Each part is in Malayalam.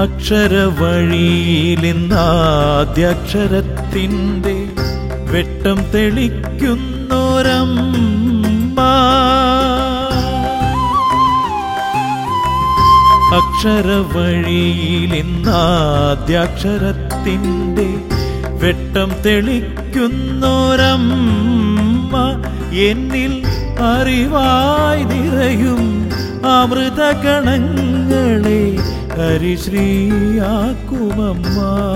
അക്ഷരവഴിയിലിന്നാദ്യക്ഷരത്തിൻ്റെ വെട്ടം തെളിക്കുന്നോരമ്മ അക്ഷരവഴിയിലിന്നാദ്യക്ഷരത്തിൻ്റെ വെട്ടം തെളിക്കുന്നോരമ്മ എന്നിൽ അറിവായി നിറയും അമൃതഗണങ്ങളെ ഹരിശ്രീയാക്കുമമ്മ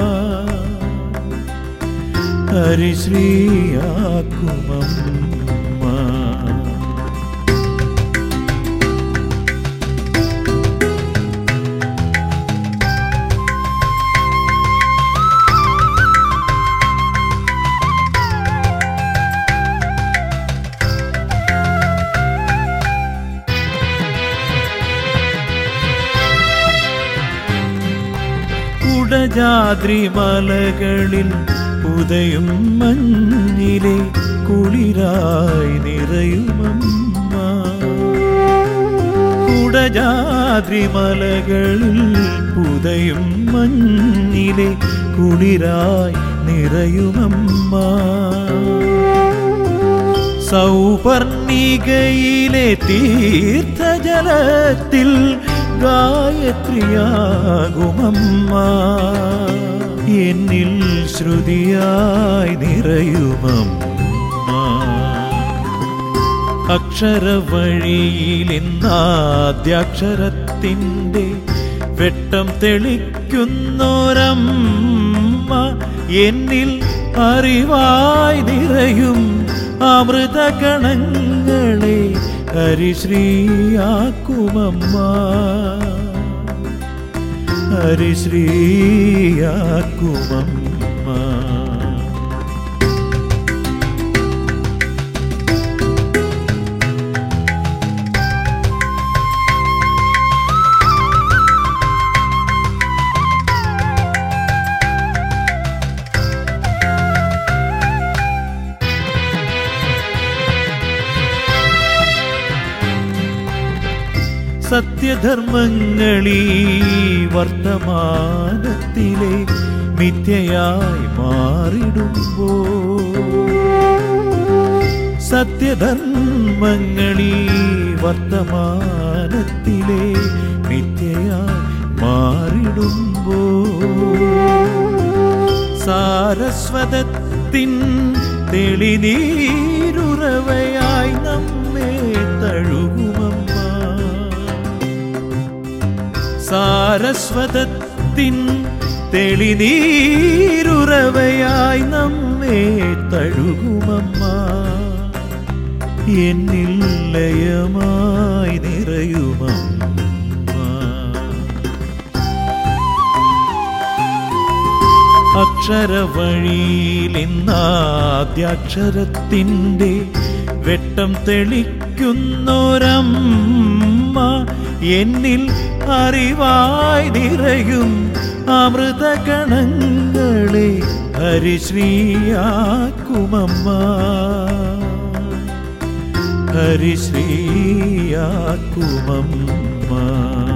ഹരിശ്രീയാക്കുമമ്മ കുടജാദ്രി മലകളിൽ ഉദയും മഞ്ഞിലെ കുളിരായി നിറയുമമ്മ കുടജാദ്രി മലകളിൽ ഉദയും മഞ്ഞിലെ കുളിരായി നിറയുമമ്മ സൗപർണികയിലെ തീർത്ഥജലത്തിൽ ഗായത്രിയാകുമമ്മ എന്നിൽ ശ്രുതിയായി നിറയുമമ്മ അക്ഷരവഴിയിലിന്നാദ്യക്ഷരത്തിൻ്റെ വെട്ടം തെളിക്കുന്നോരമ്മ എന്നിൽ അറിവായി നിറയും അമൃതഗണങ്ങളെ ഹരിശ്രീയാക്കുമമ്മ ഹരിശ്രീയാക്കുമമ്മ സത്യധർമ്മങ്ങളീ വർത്തമാനത്തിലെ മിഥ്യയായി മാറിടുമ്പോ സത്യധർമ്മങ്ങളീ വർത്തമാനത്തിലെ മിഥ്യയായി മാറിടുമ്പോ സാരസ്വതത്തിൻ തെളിനീരുറവയായി നമ്മെ തഴുകുമമ്മ സാരസ്വതത്തിൻ തെളിനീരുറവയായി നമ്മെ തഴുകുമമ്മ എന്നിൽ ലയമായി നിറയുമമ്മ അക്ഷരവഴിയിലിന്നാദ്യക്ഷരത്തിൻ്റെ വെട്ടം തെളിക്കുന്നോരമ്മ എന്നിൽ അറിവായി നിറയും അമൃതഗണങ്ങളെ ഹരിശ്രീയാക്കുമമ്മ ഹരിശ്രീയാക്കുമമ്മ